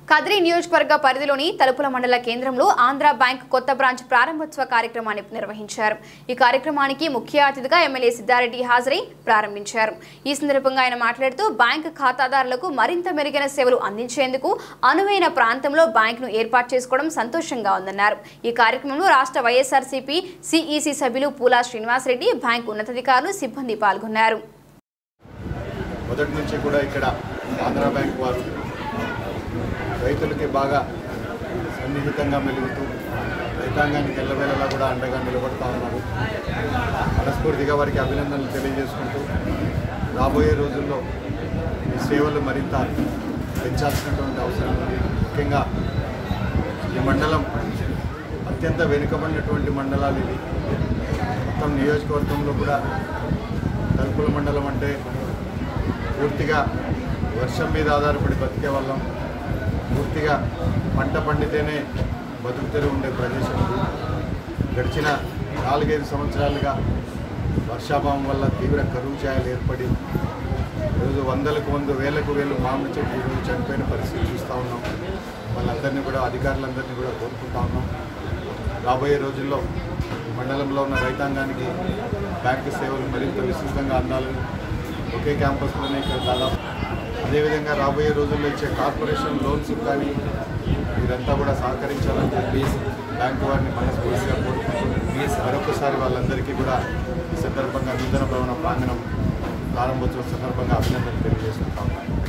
కదిరి నియోజకవర్గ పరిధిలోని తలుపుల మండల కేంద్రంలో ఆంధ్ర బ్యాంక్ కొత్త బ్రాంచ్ ప్రారంభోత్సవ కార్యక్రమాన్ని నిర్వహించారు ఈ కార్యక్రమానికి ముఖ్య అతిథిగా ఎమ్మెల్యే సిద్ధారెడ్డి హాజరై ప్రారంభించారు ఈ సందర్భంగా ఆయన మాట్లాడుతూ బ్యాంక్ ఖాతాదారులకు మరింత మెరుగైన సేవలు అందించేందుకు అనువైన ప్రాంతంలో బ్యాంకును ఏర్పాటు చేసుకోవడం సంతోషంగా ఉందన్నారు ఈ కార్యక్రమంలో రాష్ట్ర వైఎస్ఆర్సీపీ సిఈసి సభ్యులు పూలా శ్రీనివాసరెడ్డి బ్యాంక్ ఉన్నతాధికారులు సిబ్బంది పాల్గొన్నారు మొదటి నుంచి కూడా ఇక్కడ ఆంధ్ర బ్యాంక్ వారు రైతులకి బాగా సన్నిహితంగా మెలుగుతూ రైతాంగానికి ఎల్లవేళలా కూడా అండగా నిలబడతా ఉన్నారు మనస్ఫూర్తిగా వారికి అభినందనలు తెలియజేసుకుంటూ రాబోయే రోజుల్లో ఈ సేవలు మరింత పెంచాల్సినటువంటి అవసరం ఉంది ముఖ్యంగా ఈ మండలం అత్యంత వెనుకబడినటువంటి మండలాలు ఇవి మొత్తం నియోజకవర్గంలో కూడా తలుపుల మండలం అంటే పూర్తిగా వర్షం మీద ఆధారపడి బతికే వాళ్ళం పూర్తిగా పంట పండితేనే బతుకుతెరు ఉండే ప్రదేశం ఇది గడిచిన నాలుగైదు సంవత్సరాలుగా వర్షాభావం వల్ల తీవ్ర కరువు ఛాయలు ఏర్పడి ఈరోజు వందలకు వంద వేలకు వేలు మామిడి చెట్టు ఈరోజు చనిపోయిన పరిస్థితి చూస్తూ ఉన్నాం వాళ్ళందరినీ కూడా అధికారులందరినీ కూడా కోరుకుంటా ఉన్నాం రాబోయే రోజుల్లో మండలంలో ఉన్న రైతాంగానికి బ్యాంకు సేవలు మరింత విస్తృతంగా అందాలని ఒకే క్యాంపస్లోనే ఇక్కడ దాదాపు అదేవిధంగా రాబోయే రోజుల్లో ఇచ్చే కార్పొరేషన్ లోన్స్ కానీ మీరంతా కూడా సహకరించాలని చెప్పి బ్యాంకు వారిని మనస్ఫూర్తిగా కోరుకుంటూ మరొకసారి వాళ్ళందరికీ కూడా ఈ సందర్భంగా నూతన భవన ప్రాంగణం ప్రారంభోత్సవం సందర్భంగా అభినందనలు తెలియజేసుకుంటాం